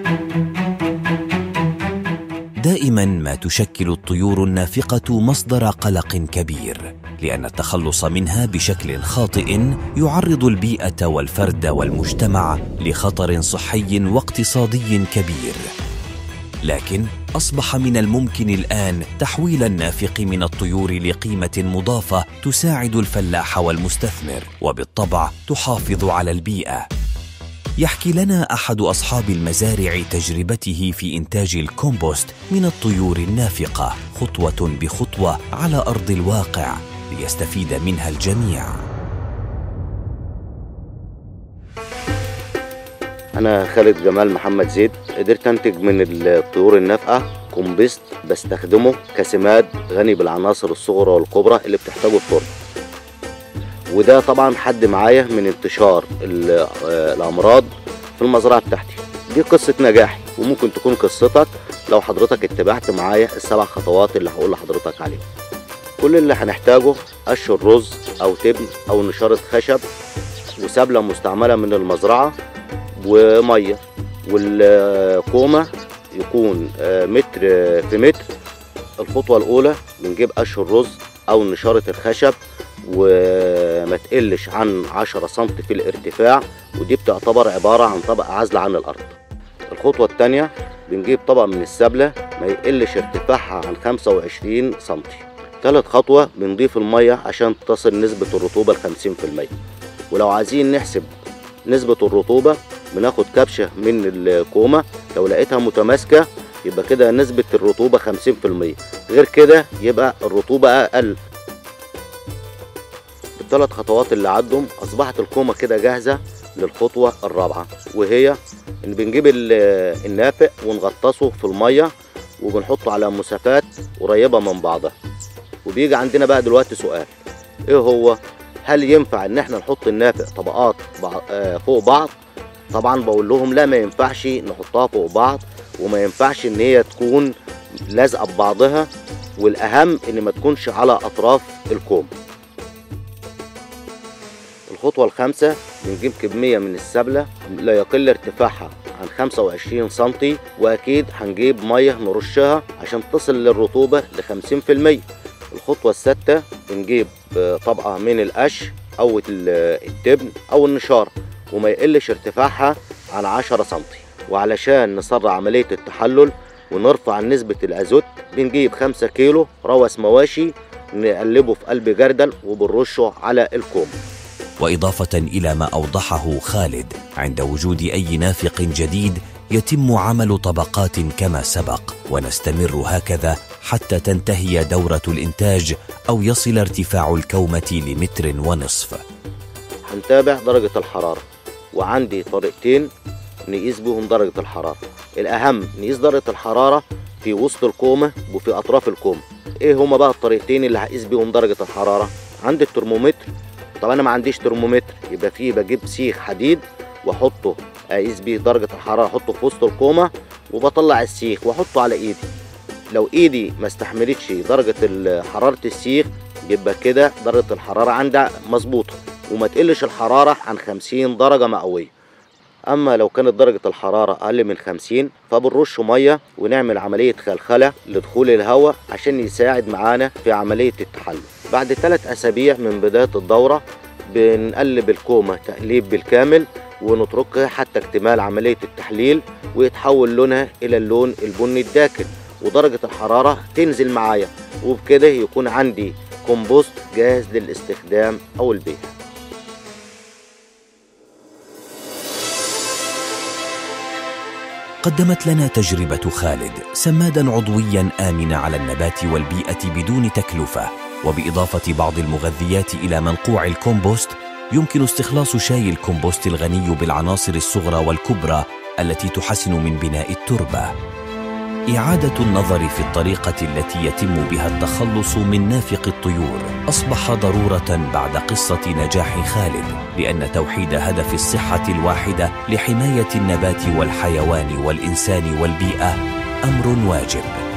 دائما ما تشكل الطيور النافقه مصدر قلق كبير لان التخلص منها بشكل خاطئ يعرض البيئه والفرد والمجتمع لخطر صحي واقتصادي كبير لكن اصبح من الممكن الان تحويل النافق من الطيور لقيمه مضافه تساعد الفلاح والمستثمر وبالطبع تحافظ على البيئه يحكي لنا احد اصحاب المزارع تجربته في انتاج الكومبوست من الطيور النافقه خطوه بخطوه على ارض الواقع ليستفيد منها الجميع أنا خالد جمال محمد زيد قدرت أنتج من الطيور النافقة كومبيست بستخدمه كسماد غني بالعناصر الصغرى والكبرى اللي بتحتاجه التربة وده طبعا حد معايا من انتشار ال- آه، الأمراض في المزرعة بتاعتي دي قصة نجاحي وممكن تكون قصتك لو حضرتك اتبعت معايا السبع خطوات اللي هقول لحضرتك عليهم كل اللي هنحتاجه قش الرز أو تبن أو نشارة خشب وسبلة مستعملة من المزرعة وميه والكومه يكون آه، متر آه، في متر الخطوه الاولى بنجيب قش الرز او نشاره الخشب وما تقلش عن 10 سم في الارتفاع ودي بتعتبر عباره عن طبقه عازله عن الارض الخطوه الثانيه بنجيب طبق من السبله ما يقلش ارتفاعها عن 25 سم ثالث خطوه بنضيف الميه عشان تصل نسبه الرطوبه ل 50% ولو عايزين نحسب نسبة الرطوبة بناخد كبشة من الكومة لو لقيتها متماسكة يبقى كده نسبة الرطوبة 50% غير كده يبقى الرطوبة أقل بالثلاث خطوات اللي عدهم أصبحت الكومة كده جاهزة للخطوة الرابعة وهي إن بنجيب ال- النافق ونغطسه في المية وبنحطه على مسافات قريبة من بعضها وبيجي عندنا بقى دلوقتي سؤال ايه هو هل ينفع ان احنا نحط النافق طبقات بع- آه، فوق بعض طبعا بقول لهم لا ما ينفعش نحطها فوق بعض وما ينفعش ان هي تكون لازقه ببعضها والاهم ان ما تكونش على اطراف الكوم الخطوه الخامسه بنجيب كميه من السبله لا يقل ارتفاعها عن 25 سنتي واكيد هنجيب ميه نرشها عشان تصل للرطوبه ل 50% الخطوه السادسه بنجيب آه، طبقه من القش او ال- التبن او النشاره وما يقلش ارتفاعها عن 10 سنتي وعلشان نسرع عمليه التحلل ونرفع نسبة الأزوت بنجيب 5 كيلو روس مواشي نقلبه في قلب جردل وبنرشه على الكوم واضافه الى ما اوضحه خالد عند وجود اي نافق جديد يتم عمل طبقات كما سبق ونستمر هكذا حتى تنتهي دوره الانتاج او يصل ارتفاع الكومه لمتر ونصف هنتابع درجة الحرارة وعندي طريقتين نقيس بهم درجة الحرارة الأهم نقيس درجة الحرارة في وسط الكومة وفي أطراف الكومة إيه هما بقى الطريقتين اللي هقيس بيهم درجة الحرارة عندي الترمومتر طب أنا ما عنديش ترمومتر يبقى فيه بجيب سيخ حديد وأحطه أقيس بيه درجة الحرارة أحطه في وسط الكومة وبطلع السيخ وأحطه على إيدي لو إيدي ما استحملتش درجة ال- حرارة السيخ يبقى كده درجة الحرارة عندي مظبوطة وما تقلش الحرارة عن 50 درجة مئوية أما لو كانت درجة الحرارة أقل من 50 فبنرش مية ونعمل عملية خلخلة لدخول الهواء عشان يساعد معانا في عملية التحلل بعد ثلاث أسابيع من بداية الدورة بنقلب الكومة تقليب بالكامل ونتركها حتى اكتمال عملية التحليل ويتحول لونها إلى اللون البني الداكن ودرجة الحرارة تنزل معايا وبكده يكون عندي كومبوست جاهز للاستخدام أو البيع قدمت لنا تجربة خالد سمادا عضويا آمن على النبات والبيئة بدون تكلفة وبإضافة بعض المغذيات إلى منقوع الكومبوست يمكن استخلاص شاي الكومبوست الغني بالعناصر الصغرى والكبرى التي تحسن من بناء التربة إعادة النظر في الطريقة التي يتم بها التخلص من نافق الطيور أصبح ضرورة بعد قصة نجاح خالد لأن توحيد هدف الصحة الواحدة لحماية النبات والحيوان والإنسان والبيئة أمر واجب